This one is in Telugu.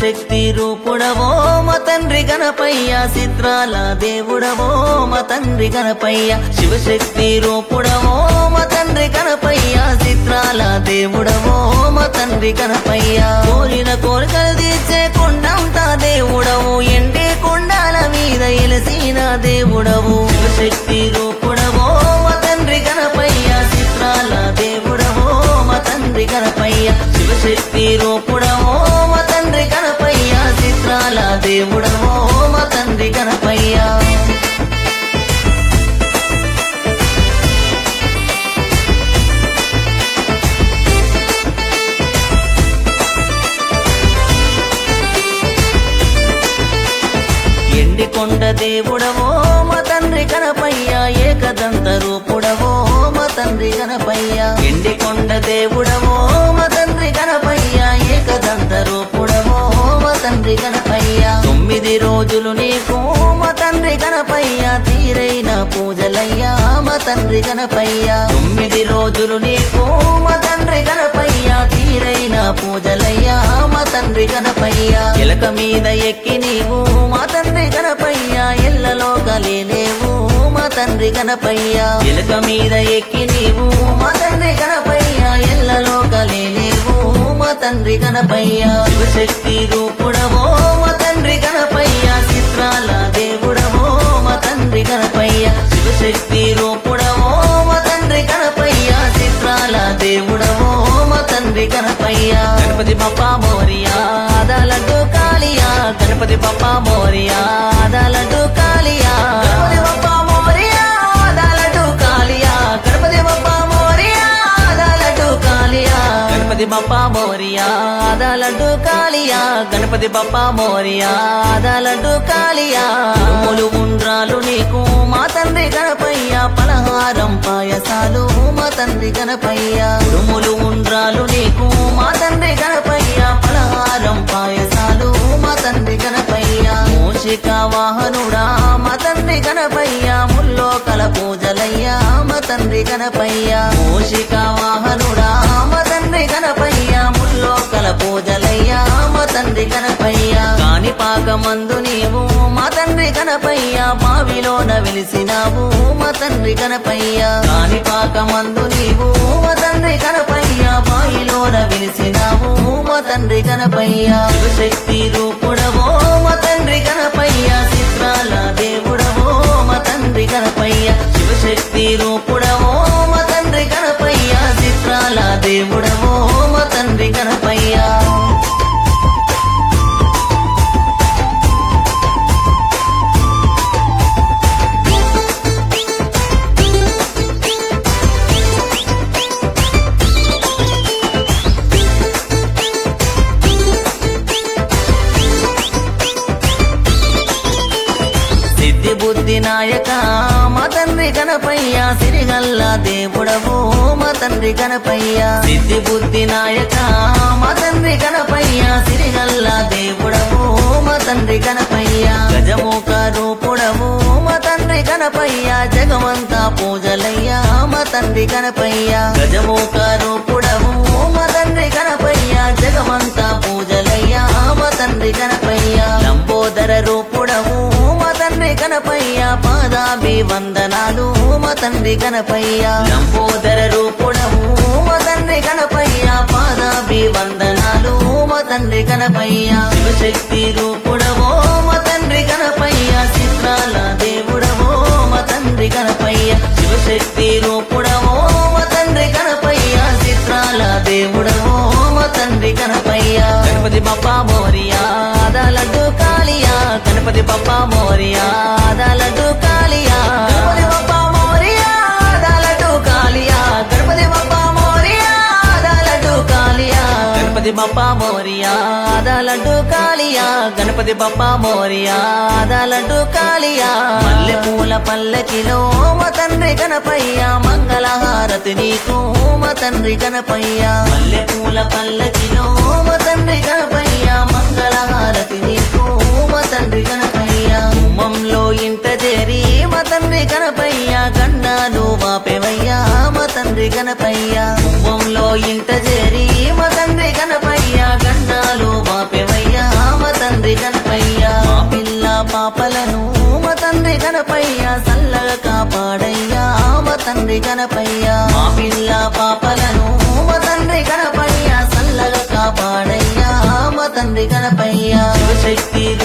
శివశక్తి రూపుడవో మా తండ్రి గణపయ్య చిత్రాల దేవుడవో మా తండ్రి గణపయ్య శివశక్తి రూపుడవో మా తండ్రి గణపయ్య చిత్రాల దేవుడవో మా తండ్రి గణపయ్య కోరిన కోరికలు తీర్చే కొండంతా దేవుడవు ఎండే కొండాల మీద ఎలసిన దేవుడవు శివశక్తి రూపుడవో మా తండ్రి గణపయ్య చిత్రాల దేవుడవో మా తండ్రి గణపయ్య శివశక్తి రూపుడవో మా తండ్రి గణపయ్య చిత్రాల దేవుడవో మా తండ్రి గణపయ్య ఎండి కొండ దేవుడవో మా తండ్రి గణపయ్య ఏకదంత రూపుడవో మా తండ్రి గణపయ్య ఎండి కొండ దేవుడవో మా తండ్రి గణపయ్య ఏకదంత రూపుడవో మా తండ్రి గణపయ్య తొమ్మిది రోజులు నీకు మా తండ్రి గణపయ్య తీరైన పూజలయ్యా మా తండ్రి గణపయ్య తొమ్మిది రోజులు నీకు మా తండ్రి గణపయ్య తీరైన పూజలయ్యా మా తండ్రి గణపయ్య ఎలక మీద ఎక్కి నీవు మా తండ్రి గణపయ్య ఎల్లలో కలిలేవు మా తండ్రి గణపయ్య ఎలక మీద ఎక్కి నీవు మా తండ్రి గణపయ్య ఎల్లలో కలిలేవు మా తండ్రి గణపయ్య శివశక్తి రూపుడవో మా తండ్రి గణపయ్య చిత్రాల దేవుడవో మా తండ్రి గణపయ్య శివశక్తి రూపుడవో మా తండ్రి గణపయ్య చిత్రాల దేవుడవో మా తండ్రి గణపయ్య గణపతి బప్ప మోరియా ఆదాలడ్డు కాళియా గణపతి బప్ప మోరియా ఆదాలడ్డు కాళియా గణపతి బప్ప మోరియా ఆదాలడ్డు కాళియా గణపతి బప్ప మోరియా ఆదాలడ్డు కాళియా గణపతి బప్ప మోరియా ఆదాలడ్డు కాళియా గణపతి బప్ప మోరియా ఆదాలడ్డు కాళియా ఉరుములు ఉండ్రాలు నీకు మా తండ్రి గణపయ్య పలహారం పాయసాలు మా తండ్రి గణపయ్య ఉరుములు ఉండ్రాలు నీకు మా తండ్రి గణపయ్య పలహారం పాయసాలు మా తండ్రి గణపయ్య మూషిక వాహనుడా మా తండ్రి గణపయ్య ముల్లోకల పూజలయ్యా మా తండ్రి గణపయ్య మూషిక వాహనుడా మా తండ్రి గణపయ్య ముల్లోకల పూజలయ్యా మా తండ్రి గణపయ్య కాని పాకమందు నీవు మా తండ్రి గణపయ్య బావిలోన వెలిసినావు మా తండ్రి గణపయ్య కాని పాకమందు నీవు మా తండ్రి గణపయ్య బావిలోన వెలిసినావు మా తండ్రి గణపయ్య శక్తి రూపుడవో మా తండ్రి గణపయ్య చిత్రాల దేవుడవో మా తండ్రి గణపయ్య శివశక్తి రూపుడవో మా తండ్రి గణపయ్య చిత్రాల దేవుడవో మా తండ్రి గణపయ్య సిద్ధి బుద్ధి నాయక మా తండ్రి గణపయ్య సిరిగల్ల దేవుడవు మా తండ్రి గణపయ్య సిద్ధి బుద్ధి నాయక మా తండ్రి గణపయ్య సిరిగల్ల దేవుడవు మా తండ్రి గణపయ్య గజముఖ రూపుడవు మా తండ్రి గణపయ్య జగమంతా పూజలయ్యా మా తండ్రి గణపయ్య గజముఖ రూపుడవు మా తండ్రి గణపయ్య జగమంతా పూజలయ్యా మా తండ్రి గణపయ్య లంబోదర రూపుడవు మా తండ్రి గణపయ్య పాదాభి వందనాలు మా తండ్రి గణపయ్య లంబోదర రూపుడవు మా తండ్రి గణపయ్య పాదాభి వందనాలు మా తండ్రి గణపయ్య శివశక్తి రూపుడవో మా తండ్రి గణపయ్య చిత్రాల దేవుడవో మా తండ్రి గణపయ్య శివశక్తి రూపుడవో మా తండ్రి గణపయ్య చిత్రాల దేవుడవో మా తండ్రి గణపయ్య గణపతి బప్ప మోరియా ఆదాలడ్డు కాళియా గణపతి బప్ప మోరియా ఆదాలడ్డు కాళియా గణపతి బప్ప మోరియా ఆదాలడ్డు కాళియా గణపతి బప్ప మోరియా ఆదాలడ్డు కాళియా గణపతి బప్ప మోరియా ఆదాలడ్డు కాళియా గణపతి బప్ప మోరియా ఆదాలడ్డు కాళియా మల్లె పూల పల్లకిలో మా తండ్రి గణపయ్య మంగళహారతి నీకు మా తండ్రి గణపయ్య మల్లె పూల పల్లకిలో మా తండ్రి గణపయ్య మంగళహారతి నీకు మా తండ్రి గణపయ్య ఉమ్మంలో ఇంట చేరి మా తండ్రి గణపయ్య గండాలు వాపెవయ్యా మా తండ్రి గణపయ్య ఉమ్మంలో ఇంట చేరి మా తండ్రి గణపయ్య గండాలు వాపెవయ్యా తండ్రి గణపయ్య మా పిల్ల పాపలను మా తండ్రి గణపయ్య సల్లగా కాపాడయ్యా మా తండ్రి గణపయ్య మా పిల్ల పాపలను మా తండ్రి గణపయ్య సల్లగా కాపాడయ్యా మా తండ్రి గణపయ్య శివశక్తి